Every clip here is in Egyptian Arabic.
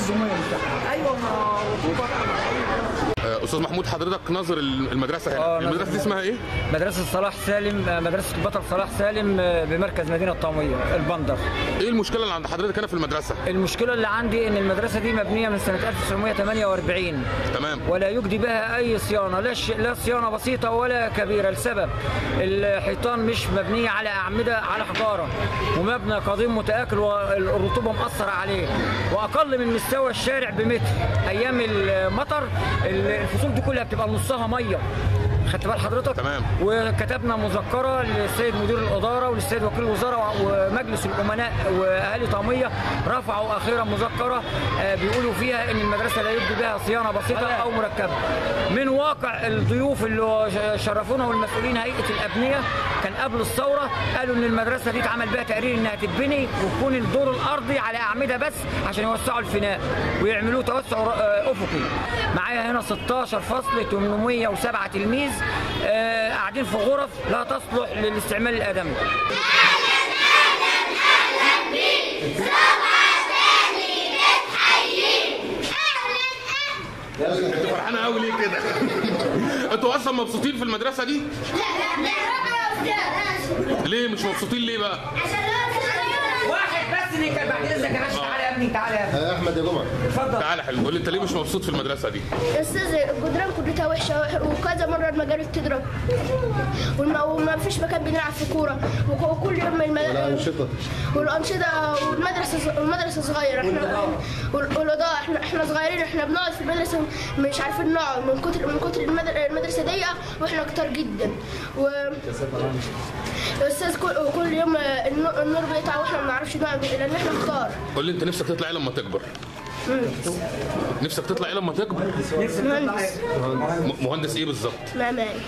الزميه بتاعها ايوه ما رطوبه آه، استاذ محمود حضرتك ناظر المدرسه هنا آه، المدرسه دي اسمها ايه مدرسه صلاح سالم آه، مدرسه البطل صلاح سالم آه، بمركز مدينه طاميه البندر ايه المشكله اللي عند حضرتك هنا في المدرسه المشكله اللي عندي ان المدرسه دي مبنيه من سنه 1948 تمام ولا يجدي بها اي صيانه لا ش... لا صيانه بسيطه ولا كبيره لسبب الحيطان مش مبنيه على اعمده على حجاره ومبنى قديم متاكل والرطوبه مأثره عليه واقل من مستوى الشارع بمتر ايام المطر الفصول دي كلها بتبقى نصها ميه خدت بال حضرتك تمام. وكتبنا مذكره للسيد مدير الاداره وللسيد وكيل الوزاره ومجلس الامناء واهالي طاميه رفعوا اخيرا مذكره آه، بيقولوا فيها ان المدرسه لا يجدي بها صيانه بسيطه او مركبه من واقع الضيوف اللي شرفونا والمسؤولين هيئه الابنيه كان قبل الثوره قالوا ان المدرسه دي اتعمل بها تقرير انها تتبني وتكون الدور الارضي على اعمده بس عشان يوسعوا الفناء ويعملوه توسع آه، افقي معايا هنا 16 فصل 807 تلميذ آه، قاعدين في غرف لا تصلح للاستعمال الادمي انت فرحانه قوي ليه كده انتوا اصلا مبسوطين في المدرسه دي ليه مش مبسوطين ليه بقى واحد بس اللي كان بعد اذنك يا باشا تعالى يا ابني تعالى يا ابني يا احمد يا جمعه اتفضل تعالى حلو قول لي انت ليه مش مبسوط في المدرسه دي استاذ الجدران كلها وحشه وكذا مره المجال تضرب وما, وما فيش مكان بنلعب في كوره وك- وكل يوم الم... والانشطه والانشطه والمدرسه والمدرسه صغيره احنا وال- والاضاءه احنا احنا صغيرين احنا بنقعد في المدرسه مش عارفين نقعد من كتر من كتر المدر- المدرسه ضيقه واحنا كتار جدا و الاستاذ كل, كل يوم النور النور بيقطع واحنا ما بنعرفش نقعد لان احنا كتار قول لي انت نفسك تطلع ايه لما تكبر نفسك تطلع ايه لما تكبر مهندس م- مهندس ايه بالظبط معماري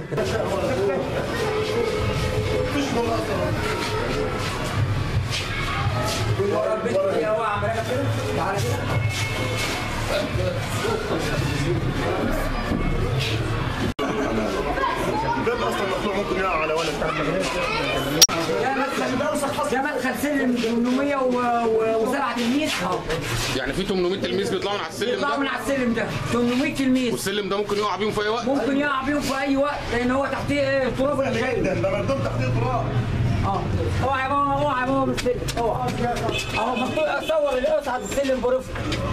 الباب اصلا مفتوح ممكن يقع على ولد تحت ده مدخل سلم 807 تلميذ يعني في 800 تلميذ بيطلعوا من على السلم يطلعوا من ده على السلم ده 800 تلميذ والسلم ده ممكن يقع بيهم في اي وقت ممكن يقع بيهم في اي وقت لان هو تحتيه ايه تراب ولا شيء ده مردوم تحت التراب اه اوعى يا ماما اوعى يا ماما من السلم اوعى اهو مكتوب صور اللي اصعد السلم برفق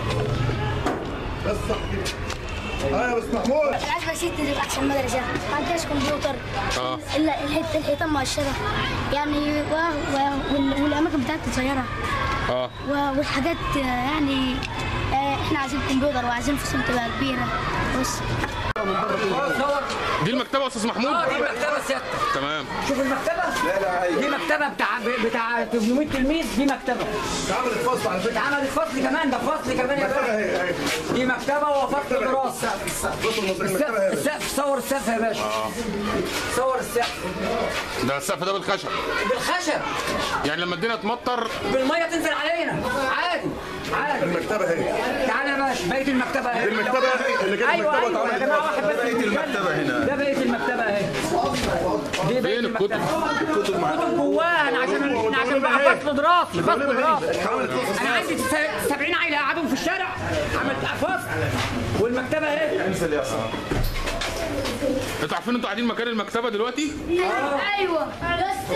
بس صح كده ايوه بس محمود العزبة ست دي أحسن مدرسة ما عندهاش كمبيوتر اه إلا الحيط الحيطان مقشرة يعني و... و... وال- والأماكن بتاعتها صغيرة اه و... والحاجات آه، يعني آه، إحنا عايزين كمبيوتر وعايزين فصول تبقى كبيرة بس صور دي المكتبه يا استاذ محمود اه دي مكتبه سيادتك تمام شوف المكتبه لا لا دي مكتبه بتاع بتاع 800 تلميذ دي مكتبه عملت فصل على فكره اتعملت فصل كمان ده فصل كمان يا المكتبه باشا اهي اهي دي مكتبه وفصل دراسه بص المصري السقف المكتبه اهي السقف صور السقف يا باشا صور السقف ده السقف ده بالخشب بالخشب يعني لما الدنيا تمطر بالميه تنزل علينا عادي عادي المكتبه اهي تعالى يا باشا بقيه المكتبه اهي دي المكتبه اللي كانت ايوه المكتبه ايوه يا اتعملت جماعه واحد بس بقيه المكتبه هنا ده بقيه المكتبه اهي دي بقيه فين الكتب؟ المكتبه الكتب معاك كتب جواها انا عشان احنا عشان بقى فصل دراسي فصل دراسي اتعملت فصل انا عندي 70 عيله قعدوا في الشارع عملت فصل والمكتبه اهي انزل يا صاحبي انتوا عارفين انتوا قاعدين مكان المكتبه دلوقتي ايوه بس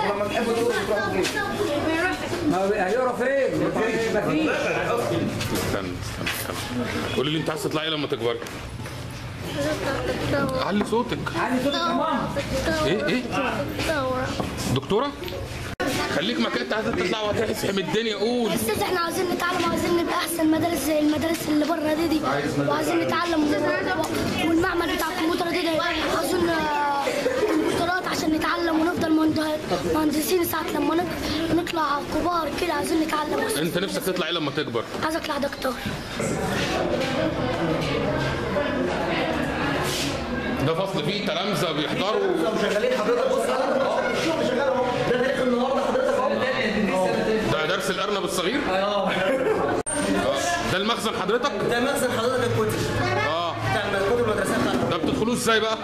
ما هيقرا فين؟ مفيش استنى استنى استنى قولي لي انت عايز تطلعي لما تكبري علي صوتك عندي صوت ماما ايه ايه دكتوره خليك مكان انت عايز تطلع وهتحسم الدنيا قول أستاذ إحنا عاوزين نتعلم وعايزين نبقى أحسن مدارس زي المدارس اللي بره دي دي وعايزين نتعلم و- والمعمل بتاع الكمبيوتر دي ده عاوزين آه، كمبيوترات عشان نتعلم ونفضل مهند- مهندسين ساعة لما نك- نطلع كبار كده عايزين نتعلم انت نفسك تطلع ايه لما تكبر عايز أطلع دكتور ده فصل فيه تلامذه بيحضروا ده درس الارنب الصغير اه ده المخزن حضرتك ده مخزن حضرتك الكتب اه بتاع الكتب المدرسيه بتاعتك ده بتدخلوه ازاي بقى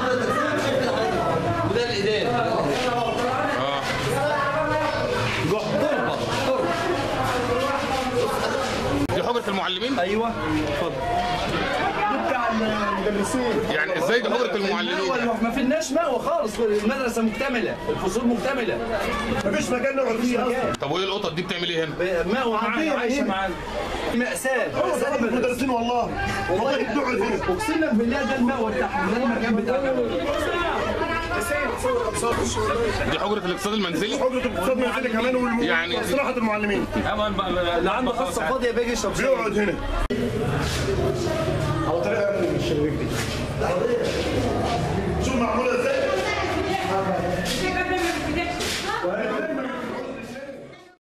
وده الاداري اه دي حجره حجره المعلمين ايوه اتفضل دي بتاع المدرسين يعني ازاي دي حجره المعلمين المأوى ما فيناش مأوى خالص المدرسه مكتمله الفصول مكتمله مفيش مكان نقعد فيه اصلا طب وايه القطط دي بتعمل ايه هنا مأوى معانا عادية عايشه هنا. معانا مأساة هو مأساة طلب المدرسة المدرسين والله والله بنقعد هنا اقسم لك بالله ده المأوى بتاعهم ده المكان بتاعهم دي حجره الاقتصاد المنزلي حجرة الاقتصاد منزلي كمان والم- يعني- واستراحة المعلمين اللي عنده خاصه فاضيه بيجي يشرب شاي. بيقعد هنا على طريقة من الشبابيك دي شوف معمولة ازاي